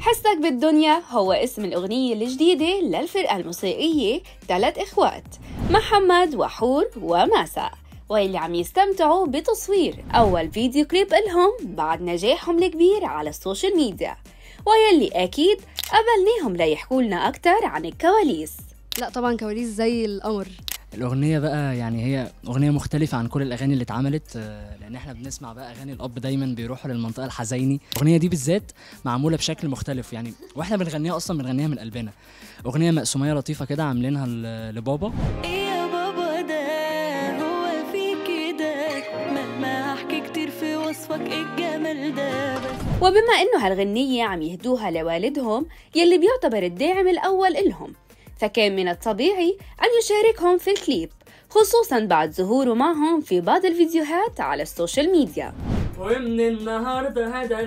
حسك بالدنيا هو اسم الأغنية الجديدة للفرقة الموسيقية ثلاث إخوات محمد وحور وماسا واللي عم يستمتعوا بتصوير أول فيديو كليب لهم بعد نجاحهم الكبير على السوشيال ميديا ويلي أكيد قبلناهم ليحكوا لنا أكتر عن الكواليس لا طبعا كواليس زي القمر الأغنية بقى يعني هي أغنية مختلفة عن كل الأغاني اللي اتعملت آه، لأن احنا بنسمع بقى أغاني الأب دايما بيروحوا للمنطقة الحزيني الأغنية دي بالذات معمولة بشكل مختلف يعني واحنا بنغنيها أصلا بنغنيها من قلبنا أغنية مقسومية لطيفة كده عاملينها ل- لبابا إيه يا بابا ده هو في كده مهما احكي كتير في وصفك إيه الجمال ده بس وبما إنه هالغنية عم يهدوها لوالدهم يلي بيعتبر الداعم الأول إلهم فكان من الطبيعي أن يشاركهم في الكليب خصوصا بعد ظهوره معهم في بعض الفيديوهات على السوشيال ميديا ومن النهاردة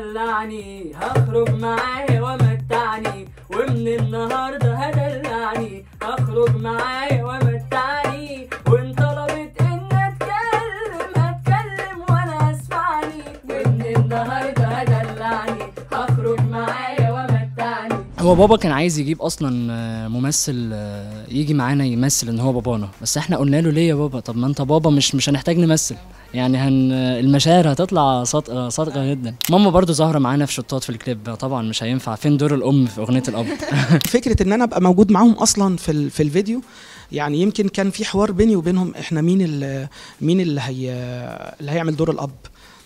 هدلعني هخرج معايا ومتعني ومن النهاردة هدلعني هخرج معايا ومتعني وان طلبت ان اتكلم هتكلم وانا اسمعني ومن النهاردة هدلعني هخرج معايا ومتعني هو بابا كان عايز يجيب اصلا آه، ممثل آه، يجي معانا يمثل ان هو بابانا بس احنا قلنا له ليه يا بابا طب ما انت بابا مش مش هنحتاج نمثل يعني هن المشاعر هتطلع صادقه صادقه جدا ماما برضو ظاهره معانا في شطات في الكليب طبعا مش هينفع فين دور الام في اغنيه الاب فكره ان انا ابقى موجود معاهم اصلا في ال- في الفيديو يعني يمكن كان في حوار بيني وبينهم احنا مين اللي مين اللي هي اللي هيعمل دور الاب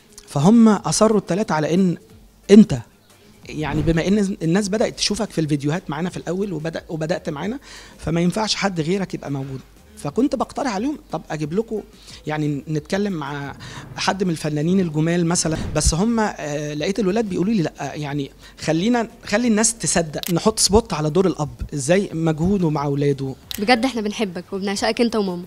فهم اصروا الثلاثه على ان انت يعني بما ان الناس بدات تشوفك في الفيديوهات معانا في الاول وبدا وبدات معانا فما ينفعش حد غيرك يبقى موجود فكنت بقترح عليهم طب اجيب لكم يعني نتكلم مع حد من الفنانين الجمال مثلا بس هم آه، لقيت الولاد بيقولوا لي لا يعني خلينا خلي الناس تصدق نحط سبوت على دور الاب ازاي مجهوده مع اولاده بجد احنا بنحبك وبنعشقك انت وماما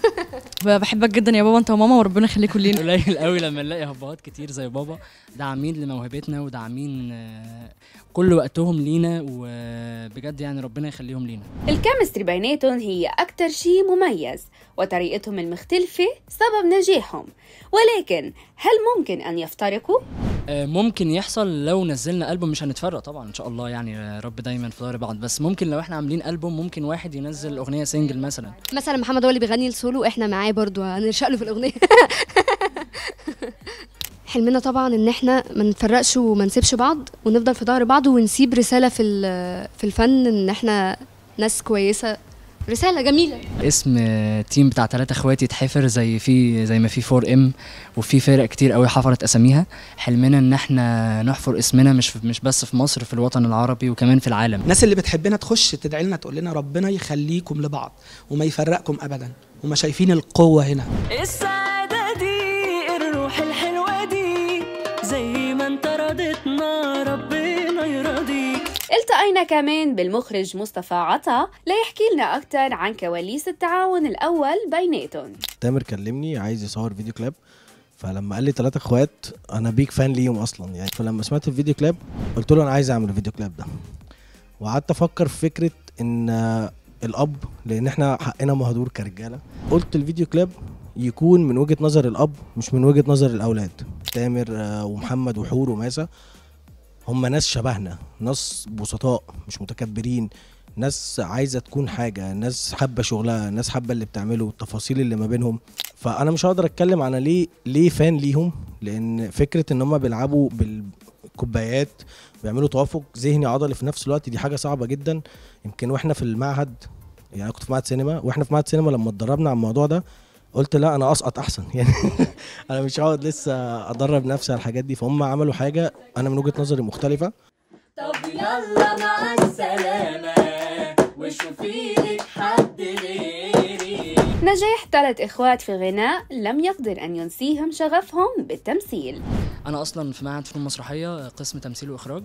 بحبك جدا يا بابا انت وماما وربنا يخليكم لينا قليل قوي لما نلاقي هبات كتير زي بابا داعمين لموهبتنا وداعمين آه، كل وقتهم لينا وبجد يعني ربنا يخليهم لينا الكيمستري بيناتهم هي أكتر شيء مميز وطريقتهم المختلفة سبب نجاحهم ولكن هل ممكن أن يفترقوا؟ آه، ممكن يحصل لو نزلنا ألبوم مش هنتفرق طبعا ان شاء الله يعني آه، رب دايما في ظهر بعض بس ممكن لو احنا عاملين ألبوم ممكن واحد ينزل اغنيه سنجل مثلا مثلا محمد هو اللي بيغني السولو احنا معاه برضو هنرشق له في الاغنيه حلمنا طبعا ان احنا ما نفرقش وما نسيبش بعض ونفضل في ظهر بعض ونسيب رساله في ال- في الفن ان احنا ناس كويسه رساله جميله اسم آه، تيم بتاع ثلاثة اخواتي يتحفر زي في زي ما في 4 ام وفي فرق كتير قوي حفرت اساميها حلمنا ان احنا نحفر اسمنا مش في مش بس في مصر في الوطن العربي وكمان في العالم الناس اللي بتحبنا تخش تدعي لنا تقول لنا ربنا يخليكم لبعض وما يفرقكم ابدا وما شايفين القوه هنا السعادة دي الروح الحلوة دي زي ما انت رضيتنا ربنا يرضيك التقينا كمان بالمخرج مصطفى عطا ليحكي لنا أكتر عن كواليس التعاون الأول بيناتهم تامر كلمني عايز يصور فيديو كلاب فلما قال لي ثلاثة اخوات انا بيك فان ليهم اصلا يعني فلما سمعت الفيديو كلاب قلت له انا عايز اعمل الفيديو كلاب ده وقعدت افكر في فكره ان آه، الاب لان احنا حقنا مهدور كرجاله قلت الفيديو كلاب يكون من وجهه نظر الاب مش من وجهه نظر الاولاد تامر آه، ومحمد وحور وماسة هم ناس شبهنا ناس بسطاء مش متكبرين ناس عايزه تكون حاجه ناس حابه شغلها ناس حابه اللي بتعمله التفاصيل اللي ما بينهم فانا مش هقدر اتكلم عن ليه ليه فان ليهم لان فكره ان هم بيلعبوا بالكوبايات بيعملوا توافق ذهني عضلي في نفس الوقت دي حاجه صعبه جدا يمكن واحنا في المعهد يعني أنا كنت في معهد سينما واحنا في معهد سينما لما اتدربنا على الموضوع ده قلت لا انا اسقط احسن يعني انا مش هقعد لسه ادرب نفسي على الحاجات دي فهم عملوا حاجه انا من وجهه نظري مختلفه طب يلا مع السلامة وشوفي لك حد غيري نجاح ثلاث إخوات في الغناء لم يقدر أن ينسيهم شغفهم بالتمثيل انا اصلا في معهد فنون مسرحيه قسم تمثيل واخراج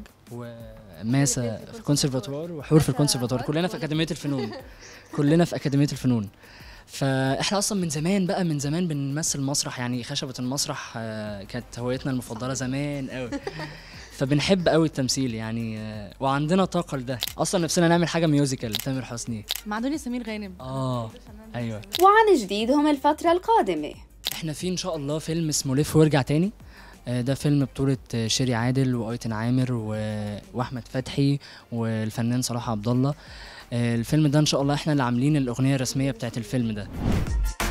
وماسة في الكونسرفاتوار وحور في الكونسرفاتوار كلنا في اكاديميه الفنون كلنا في اكاديميه الفنون فاحنا اصلا من زمان بقى من زمان بنمثل مسرح يعني خشبه المسرح آه، كانت هوايتنا المفضله زمان قوي فبنحب قوي التمثيل يعني آه، وعندنا طاقه لده اصلا نفسنا نعمل حاجه ميوزيكال تامر حسني مع دنيا سمير غانم اه ايوه وعن جديدهم الفترة القادمة احنا في ان شاء الله فيلم اسمه لف وارجع تاني آه، ده فيلم بطولة آه، شيري عادل وأيتن عامر و- وأحمد فتحي والفنان صلاح عبد الله آه، الفيلم ده إن شاء الله إحنا اللي عاملين الأغنية الرسمية بتاعت الفيلم ده